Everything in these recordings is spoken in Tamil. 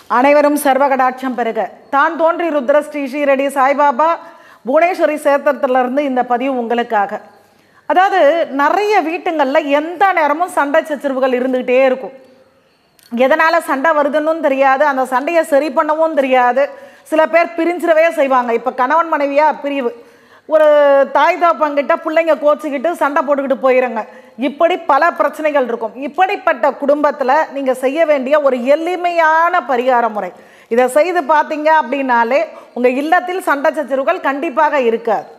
அனைவரும் சர்வகடாட்சம் பெருக தான் தோன்றி ருத்ர ஸ்ரீ ஸ்ரீரடி சாய்பாபா புவனேஸ்வரி சேத்திரத்திலிருந்து இந்த பதிவு உங்களுக்காக அதாவது நிறைய வீட்டுங்களில் எந்த நேரமும் சண்டை சச்சரவுகள் இருந்துக்கிட்டே இருக்கும் எதனால் சண்டை வருதுன்னு தெரியாது அந்த சண்டையை சரி பண்ணவும் தெரியாது சில பேர் பிரிஞ்சிடவே செய்வாங்க இப்போ கணவன் மனைவியா பிரிவு ஒரு தாய் தாப்பங்கிட்ட பிள்ளைங்க கோச்சிக்கிட்டு சண்டை போட்டுக்கிட்டு போயிடுங்க இப்படி பல பிரச்சனைகள் இருக்கும் இப்படிப்பட்ட குடும்பத்தில் நீங்கள் செய்ய வேண்டிய ஒரு எளிமையான பரிகார முறை இதை செய்து பார்த்தீங்க அப்படின்னாலே உங்கள் இல்லத்தில் சண்டை சச்சரவுகள் கண்டிப்பாக இருக்காது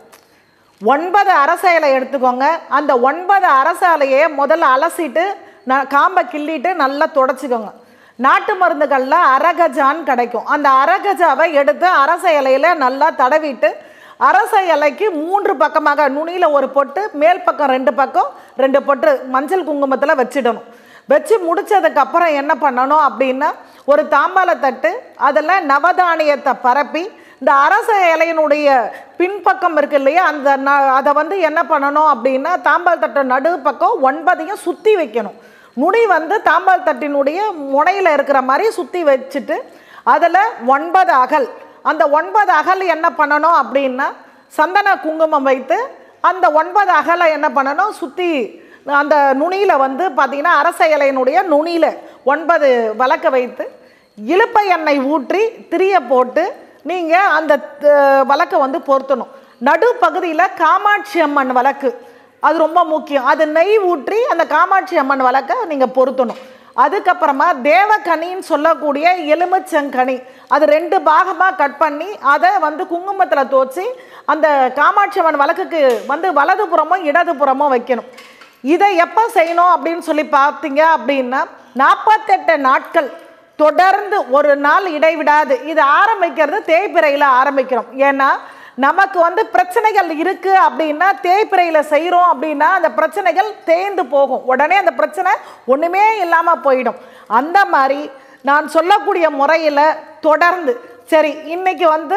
ஒன்பது அரச இலை எடுத்துக்கோங்க அந்த ஒன்பது அரச இலையை முதல்ல அலசிட்டு ந காம்பை கிள்ளிட்டு நல்லா தொடச்சிக்கோங்க நாட்டு மருந்துகளில் அரகஜான் கிடைக்கும் அந்த அரகஜாவை எடுத்து அரச இலையில நல்லா தடவிட்டு அரச இலைக்கு மூன்று பக்கமாக நுனியில் ஒரு பொட்டு மேல் பக்கம் ரெண்டு பக்கம் ரெண்டு பொட்டு மஞ்சள் குங்குமத்தில் வச்சிடணும் வச்சு முடிச்சதுக்கு அப்புறம் என்ன பண்ணணும் அப்படின்னா ஒரு தாம்பால தட்டு அதில் நவதானியத்தை பரப்பி இந்த அரச இலையினுடைய பின்பக்கம் இருக்கு இல்லையா அந்த ந அதை வந்து என்ன பண்ணணும் அப்படின்னா தாம்பால் தட்டு நடு பக்கம் ஒன்பதையும் சுற்றி வைக்கணும் நுனி வந்து தாம்பால் தட்டினுடைய முனையில் இருக்கிற மாதிரி சுற்றி வச்சுட்டு அதில் ஒன்பது அகல் அந்த ஒன்பது அகல் என்ன பண்ணணும் அப்படின்னா சந்தன குங்குமம் வைத்து அந்த ஒன்பது அகலை என்ன பண்ணணும் சுற்றி அந்த நுனியில் வந்து பார்த்தீங்கன்னா அரச இலையினுடைய நுனியில் ஒன்பது வழக்க வைத்து இலுப்பை எண்ணெய் ஊற்றி திரிய போட்டு நீங்கள் அந்த த- வழக்கை வந்து பொருத்தணும் நடுப்பகுதியில் காமாட்சி அம்மன் வழக்கு அது ரொம்ப முக்கியம் அது நெய் ஊற்றி அந்த காமாட்சி அம்மன் வழக்கை நீங்கள் பொருத்தணும் அதுக்கப்புறமா தேவக்கனின்னு சொல்லக்கூடிய எலுமிச்சங்கனி அது ரெண்டு பாகமாக கட் பண்ணி அதை வந்து குங்குமத்தில் தோச்சி அந்த காமாட்சி அம்மன் வழக்குக்கு வந்து வலதுபுறமோ இடதுபுறமோ வைக்கணும் இதை எப்போ செய்யணும் அப்படின்னு சொல்லி பார்த்தீங்க அப்படின்னா நாற்பத்தெட்டு நாட்கள் தொடர்ந்து ஒரு நாள் இடைவிடாது இது ஆரம்பிக்கிறது தேய்பிறையில் ஆரம்பிக்கிறோம் ஏன்னா நமக்கு வந்து பிரச்சனைகள் இருக்கு அப்படின்னா தேய்பிறையில் செய்கிறோம் அப்படின்னா அந்த பிரச்சனைகள் தேய்ந்து போகும் உடனே அந்த பிரச்சனை ஒன்றுமே இல்லாமல் போயிடும் அந்த மாதிரி நான் சொல்லக்கூடிய முறையில் தொடர்ந்து சரி இன்னைக்கு வந்து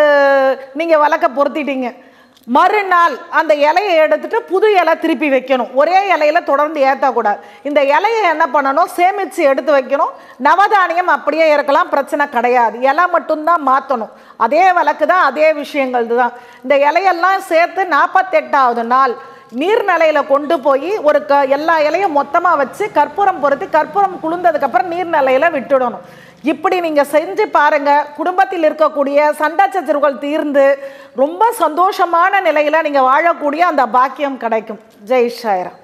நீங்கள் விளக்க பொருத்திட்டீங்க மறுநாள் அந்த இலையை எடுத்துட்டு புது இலை திருப்பி வைக்கணும் ஒரே இலையில தொடர்ந்து ஏற்றக்கூடாது இந்த இலையை என்ன பண்ணணும் சேமித்து எடுத்து வைக்கணும் நவதானியம் அப்படியே இருக்கலாம் பிரச்சனை கிடையாது இலை மட்டும்தான் மாற்றணும் அதே விளக்கு தான் அதே விஷயங்கள் தான் இந்த இலையெல்லாம் சேர்த்து நாற்பத்தெட்டாவது நாள் நீர்நிலையில் கொண்டு போய் ஒரு க எல்லா இலையும் மொத்தமாக வச்சு கற்பூரம் பொருத்தி கற்பூரம் குளிர்ந்ததுக்கப்புறம் நீர்நிலையில் விட்டுடணும் இப்படி நீங்கள் செஞ்சு பாருங்க குடும்பத்தில் இருக்கக்கூடிய சண்டை சச்சரவுகள் தீர்ந்து ரொம்ப சந்தோஷமான நிலையில் நீங்கள் வாழக்கூடிய அந்த பாக்கியம் கிடைக்கும் ஜெய் ஷாயரா